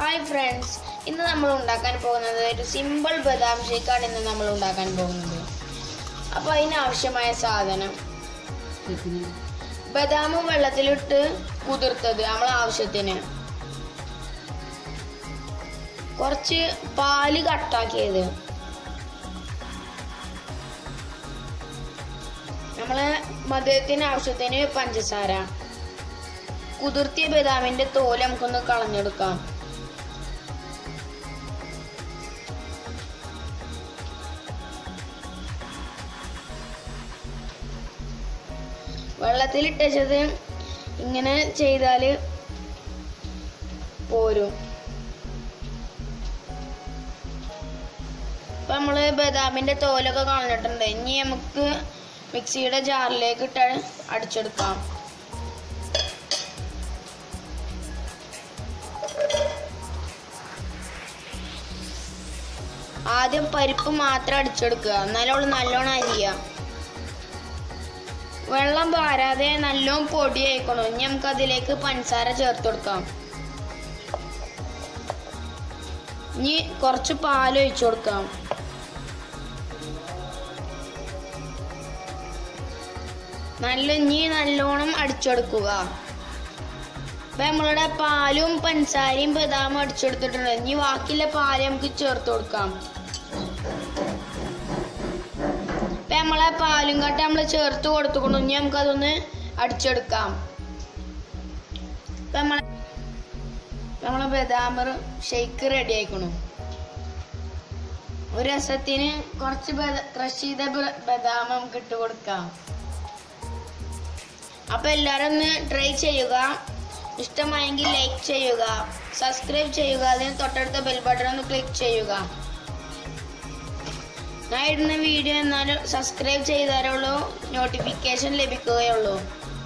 hi friends ഇന്ന് നമ്മൾ ഉണ്ടാക്കാൻ പോകുന്നത് ഒരു സിമ്പിൾ ബദാം ഷേക്കാണ് ഇന്ന് നമ്മൾ ഉണ്ടാക്കാൻ പോകുന്നത് അപ്പോൾ അതിനാവശ്യമായ സാധനം ബദാം വെള്ളത്തിലിട്ട് കുതിർത്തത് നമ്മളെ ആവശ്യത്തിന് കുറച്ച് പാല് കട്ടാക്കിയത് നമ്മളെ മധുരത്തിന് ആവശ്യത്തിന് പഞ്ചസാര കുതിർത്തിയ ബദാമിന്റെ തോല് നമുക്കൊന്ന് കളഞ്ഞെടുക്കാം വെള്ളത്തിലിട്ടത് ഇങ്ങനെ ചെയ്താൽ പോരും ഇപ്പൊ നമ്മള് ബദാമിന്റെ തോലൊക്കെ കളഞ്ഞിട്ടുണ്ട് ഇനി നമുക്ക് മിക്സിയുടെ ജാറിലേക്ക് ഇട്ട് അടിച്ചെടുക്കാം ആദ്യം പരിപ്പ് മാത്രം അടിച്ചെടുക്കുക എന്നാലും അവള് നല്ലോണം അരിയ വെള്ളം പാരാതെ നല്ലോണം പൊടി ആയിക്കണം ഇനി നമുക്ക് അതിലേക്ക് പഞ്ചസാര ചേർത്ത് കൊടുക്കാം ഇനി കുറച്ച് പാൽ ഒഴിച്ചു കൊടുക്കാം നല്ല ഇനി നല്ലോണം അടിച്ചെടുക്കുക ഇപ്പൊ നമ്മളുടെ പാലും പഞ്ചസാരയും ബദാമും അടിച്ചെടുത്തിട്ടുണ്ട് ഇനി ബാക്കിയുള്ള പാല് നമുക്ക് ചേർത്ത് കൊടുക്കാം ഇപ്പൊ നമ്മളെ പാലും കട്ട നമ്മൾ ചേർത്ത് കൊടുത്തുകൊണ്ട് ഇനി നമുക്ക് അതൊന്ന് അടിച്ചെടുക്കാം ഇപ്പൊ നമ്മളെ നമ്മളെ ബദാം ഷെയ്ക്ക് റെഡി ആയിക്കണു ഒരു രസത്തിന് കുറച്ച് ക്രഷ് ചെയ്ത ബ- ബദാം നമുക്ക് ഇട്ട് കൊടുക്കാം അപ്പൊ എല്ലാരും ഒന്ന് ട്രൈ ചെയ്യുക ഇഷ്ടമായെങ്കിൽ ലൈക്ക് ചെയ്യുക സബ്സ്ക്രൈബ് ചെയ്യുക അതിന് തൊട്ടടുത്ത ബെൽ ബട്ടൺ ഒന്ന് ക്ലിക്ക് ചെയ്യുക ഞാൻ ഇടുന്ന വീഡിയോ എന്നാലും സബ്സ്ക്രൈബ് ചെയ്താലുള്ളൂ നോട്ടിഫിക്കേഷൻ ലഭിക്കുകയുള്ളൂ